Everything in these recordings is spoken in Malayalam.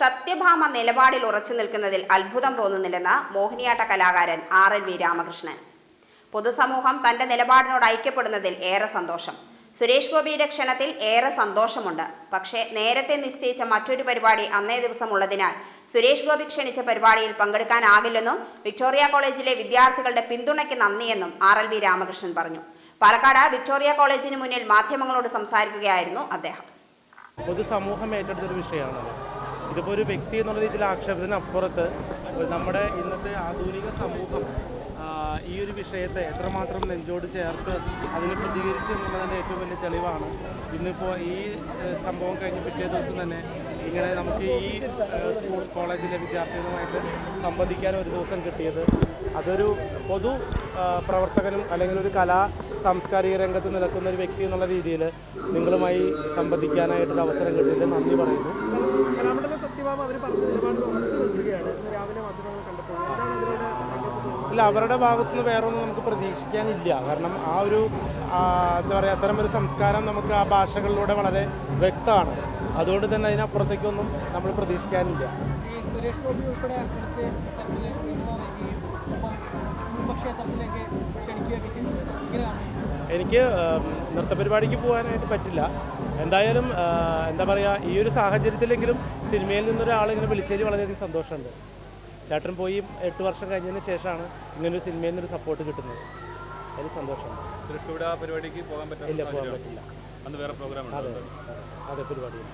സത്യഭാമ നിലപാടിൽ ഉറച്ചു നിൽക്കുന്നതിൽ അത്ഭുതം തോന്നുന്നില്ലെന്ന് മോഹിനിയാട്ട കലാകാരൻ ആർ എൽ വി രാമകൃഷ്ണൻ പൊതുസമൂഹം തന്റെ നിലപാടിനോട് ഐക്യപ്പെടുന്നതിൽ ഏറെ സന്തോഷം സുരേഷ് ഗോപിയുടെ ക്ഷണത്തിൽ ഏറെ സന്തോഷമുണ്ട് പക്ഷേ നേരത്തെ നിശ്ചയിച്ച മറ്റൊരു പരിപാടി അന്നേ ദിവസം ഉള്ളതിനാൽ സുരേഷ് ഗോപി ക്ഷണിച്ച പരിപാടിയിൽ പങ്കെടുക്കാനാകില്ലെന്നും വിക്ടോറിയ കോളേജിലെ വിദ്യാർത്ഥികളുടെ പിന്തുണയ്ക്ക് നന്ദിയെന്നും ആർ എൽ വി രാമകൃഷ്ണൻ പറഞ്ഞു പാലക്കാട് വിക്ടോറിയ കോളേജിന് മുന്നിൽ മാധ്യമങ്ങളോട് സംസാരിക്കുകയായിരുന്നു അദ്ദേഹം പൊതുസമൂഹം ഏറ്റെടുത്തൊരു വിഷയമാണത് ഇതിപ്പോൾ ഒരു വ്യക്തി എന്നുള്ള രീതിയിൽ ആക്ഷേപത്തിന് അപ്പുറത്ത് നമ്മുടെ ഇന്നത്തെ ആധുനിക സമൂഹം ആ, ഈ ഒരു വിഷയത്തെ എത്രമാത്രം നെഞ്ചോട് ചേർത്ത് അതിന് പ്രതികരിച്ചു എന്നുള്ളതിൻ്റെ ഏറ്റവും വലിയ തെളിവാണ് ഇന്നിപ്പോൾ ഈ ഏഹ്, സംഭവം കഴിഞ്ഞ് പിറ്റേ ദിവസം തന്നെ ഇങ്ങനെ നമുക്ക് ഈ ഏഹ്, സ്കൂൾ കോളേജിലെ വിദ്യാർത്ഥികളുമായിട്ട് സംവദിക്കാൻ ഒരു ദിവസം കിട്ടിയത് അതൊരു പൊതു ആ, പ്രവർത്തകനും അല്ലെങ്കിൽ ഒരു കലാ സാംസ്കാരിക രംഗത്ത് നിൽക്കുന്ന ഒരു വ്യക്തി എന്നുള്ള രീതിയിൽ നിങ്ങളുമായി സംവദിക്കാനായിട്ടൊരു അവസരം കിട്ടിയതിൽ നന്ദി പറയുന്നു കലാമണ്ഡലം സത്യഭാമ അവർ പറഞ്ഞ നിലപാടിൽ ഉറച്ചു നിൽക്കുകയാണ് ഇന്ന് രാവിലെ മാധ്യമങ്ങൾ കണ്ടപ്പോൾ എന്താണ് അതിലൂടെ താങ്കൾക്ക് തോന്നുന്നത്? ഇല്ല അവരുടെ ഭാഗത്തുനിന്ന് വേറെ ഒന്നും നമുക്ക് പ്രതീക്ഷിക്കാനില്ല കാരണം ആ ഒരു ആ, എന്താ പറയുക അത്തരം ഒരു സംസ്കാരം നമുക്ക് ആ ഭാഷകളിലൂടെ വളരെ വ്യക്തമാണ് അതുകൊണ്ട് തന്നെ അതിനപ്പുറത്തേക്കൊന്നും നമ്മൾ പ്രതീക്ഷിക്കാനില്ല ഈ സുരേഷ് ഗോപി ഉൾപ്പെടെ വിളിച്ച് തരത്തില് പിന്തുണ നൽകുകയും ഒപ്പം കുടുംബക്ഷേത്രത്തിലേക്ക് ക്ഷണിക്കുകയൊക്കെ ചെയ്തു ഇങ്ങനെയാണ് എനിക്ക് ഉം, നൃത്തപരിപാടിക്ക് പോകാനായിട്ട് പറ്റില്ല എന്തായാലും ആ, എന്താ പറയുക ഈ ഒരു സാഹചര്യത്തിലെങ്കിലും സിനിമയിൽ നിന്നൊരാൾ ഇങ്ങനെ വിളിച്ചതിൽ വളരെയധികം സന്തോഷമുണ്ട് ചേട്ടൻ പോയി എട്ട് വർഷം കഴിഞ്ഞതിന് ശേഷമാണ് ഇങ്ങനൊരു സിനിമയിൽ നിന്നൊരു സപ്പോർട്ട് കിട്ടുന്നത് അതിൽ സന്തോഷമുണ്ട് സുരേഷ് ഗോപിയുടെ ആ പരിപാടിക്ക് പോകാൻ പറ്റാത്ത ഇല്ല പോകാൻ സാഹചര്യമാണ്. പറ്റില്ല അന്ന് വേറെ പ്രോഗ്രാം അതെ ഉണ്ട് അതെ പരിപാടിയിൽ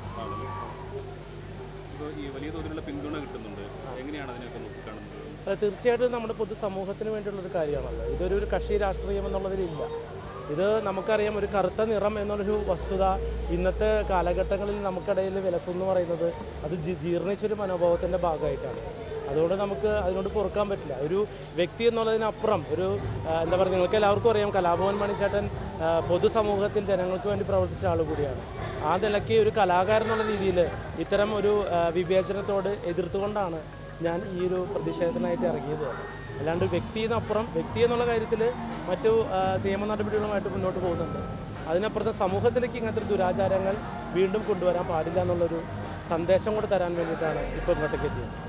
ഇപ്പോൾ ഈ വലിയ തോതിലുള്ള പിന്തുണ കിട്ടുന്നുണ്ട് എങ്ങനെയാണ് അതിനെയൊക്കെ നോക്കിക്കാണുന്നത് അത് തീർച്ചയായിട്ടും നമ്മുടെ പൊതുസമൂഹത്തിന് വേണ്ടിയുള്ളൊരു കാര്യമാണല്ലോ ഇതൊരു ഒരു കക്ഷി രാഷ്ട്രീയം എന്നുള്ളതിലില്ല ഇത് നമുക്കറിയാം ഒരു കറുത്ത നിറം എന്നുള്ളൊരു വസ്തുത ഇന്നത്തെ കാലഘട്ടങ്ങളിൽ നമുക്കിടയിൽ വിലക്കെന്ന് പറയുന്നത് അത് ജി- ജീർണിച്ചൊരു മനോഭാവത്തിൻ്റെ ഭാഗമായിട്ടാണ് അതുകൊണ്ട് നമുക്ക് അതിനോട് പൊറുക്കാൻ പറ്റില്ല ഒരു വ്യക്തി എന്നുള്ളതിനപ്പുറം ഒരു ആ, എന്താ പറയുക നിങ്ങൾക്ക് എല്ലാവർക്കും അറിയാം കലാഭവൻ മണിച്ചേട്ടൻ ആ, പൊതുസമൂഹത്തിൽ ജനങ്ങൾക്ക് വേണ്ടി പ്രവർത്തിച്ച ആൾ കൂടിയാണ് ആ നിലയ്ക്ക് ഒരു കലാകാരൻ എന്നുള്ള രീതിയിൽ ഇത്തരം ഒരു ആ, വിവേചനത്തോട് എതിർത്തുകൊണ്ടാണ് ഞാൻ ഈ ഒരു പ്രതിഷേധത്തിനായിട്ട് ഇറങ്ങിയത് തന്നെ. അല്ലാണ്ട് വ്യക്തിന്നപ്പുറം വ്യക്തി എന്നുള്ള കാര്യത്തിൽ മറ്റു ആ, നിയമ നടപടികളുമായിട്ട് മുന്നോട്ട് പോകുന്നുണ്ട് അതിനപ്പുറത്ത് സമൂഹത്തിലേക്ക് ഇങ്ങനത്തെ ഒരു ദുരാചാരങ്ങൾ വീണ്ടും കൊണ്ടുവരാൻ പാടില്ല എന്നുള്ളൊരു സന്ദേശം കൂടെ തരാൻ വേണ്ടിയിട്ടാണ് ഇപ്പോൾ ഇങ്ങോട്ടേക്ക് എത്തിയത്